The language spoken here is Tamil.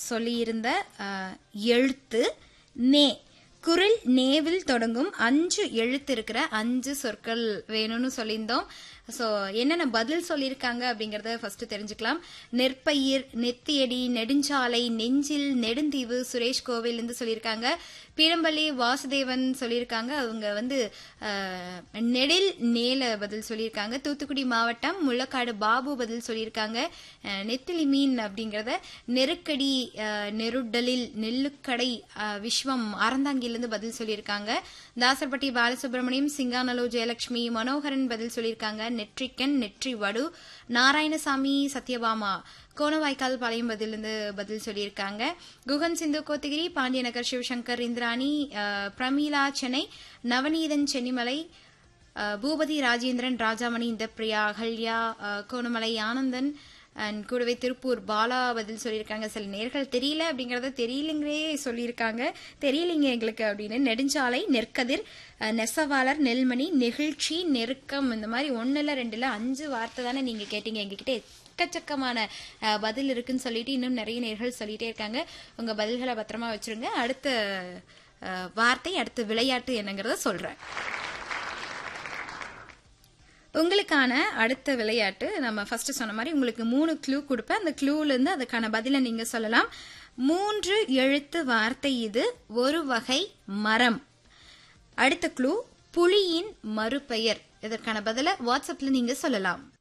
சொல்லியிருந்த அஹ், எழுத்து நே குரில் நேவில் தொடங்கும் அஞ்சு எழுத்து இருக்கிற அஞ்சு சொற்கள் வேணும்னு சொல்லியிருந்தோம் ஸோ என்னென்ன பதில் சொல்லியிருக்காங்க அப்படிங்கறத ஃபர்ஸ்ட் தெரிஞ்சுக்கலாம் நெற்பயிர் நெத்தியடி நெடுஞ்சாலை நெஞ்சில் நெடுந்தீவு சுரேஷ் கோவில் இருந்து சொல்லியிருக்காங்க பீடம்பள்ளி வாசுதேவன் சொல்லியிருக்காங்க அவங்க வந்து அஹ், நெடில் நேல பதில் சொல்லியிருக்காங்க தூத்துக்குடி மாவட்டம் முள்ளக்காடு பாபு பதில் சொல்லியிருக்காங்க அஹ், நெத்திலி மீன் அப்படிங்கறத நெருக்கடி அஹ், நெருடலில் நெல்லுக்கடை அஹ், விஸ்வம் அறந்தாங்கிலிருந்து பதில் சொல்லியிருக்காங்க தாசர்பட்டி பாலசுப்ரமணியம் சிங்கானலோ ஜெயலட்சுமி மனோகரன் பதில் சொல்லியிருக்காங்க நெற்றிக்கன் நெற்றி வடு நாராயணசாமி சத்யபாமா கோணவாய்க்கால் பாளையம் பதிலிருந்து பதில் சொல்லியிருக்காங்க குகன் சிந்து கோத்தகிரி பாண்டியநகர் சிவசங்கர் இந்திராணி அஹ், பிரமீளா சென்னை நவநீதன் சென்னிமலை அஹ், பூபதி ராஜேந்திரன் ராஜாமணி இந்தப்பிரியா அகல்யா அஹ், கோணமலை ஆனந்தன் அண்ட் கூடவே திருப்பூர் பாலா பதில் சொல்லியிருக்காங்க சில நேர்கள் தெரியல அப்படிங்கறத தெரியலங்களே சொல்லியிருக்காங்க தெரியலைங்க எங்களுக்கு அப்படின்னு நெடுஞ்சாலை நெற்கதிர் அஹ், நெசவாளர் நெல்மணி நெகிழ்ச்சி நெருக்கம் இந்த மாதிரி ஒண்ணுல ரெண்டுல அஞ்சு வார்த்தை தானே நீங்க கேட்டீங்க எங்ககிட்ட எக்கச்சக்கமான அஹ், பதில் இருக்குன்னு சொல்லிட்டு இன்னும் நிறைய நேர்கள் சொல்லிட்டே இருக்காங்க உங்க பதில்களை பத்திரமா வச்சிருங்க அடுத்த அஹ், வார்த்தை அடுத்த விளையாட்டு என்னங்கிறத சொல்றேன் உங்களுக்கான அடுத்த விளையாட்டு நம்ம ஃபர்ஸ்ட் சொன்ன மாதிரி உங்களுக்கு மூணு க்ளூ கொடுப்பேன் அந்த க்ளூல இருந்து அதுக்கான பதிலை நீங்க சொல்லலாம் மூன்று எழுத்து வார்த்தை இது ஒரு வகை மரம் அடுத்த க்ளூ புலியின் மறுபெயர் இதற்கான பதிலை வாட்ஸ்அப்ல நீங்க சொல்லலாம்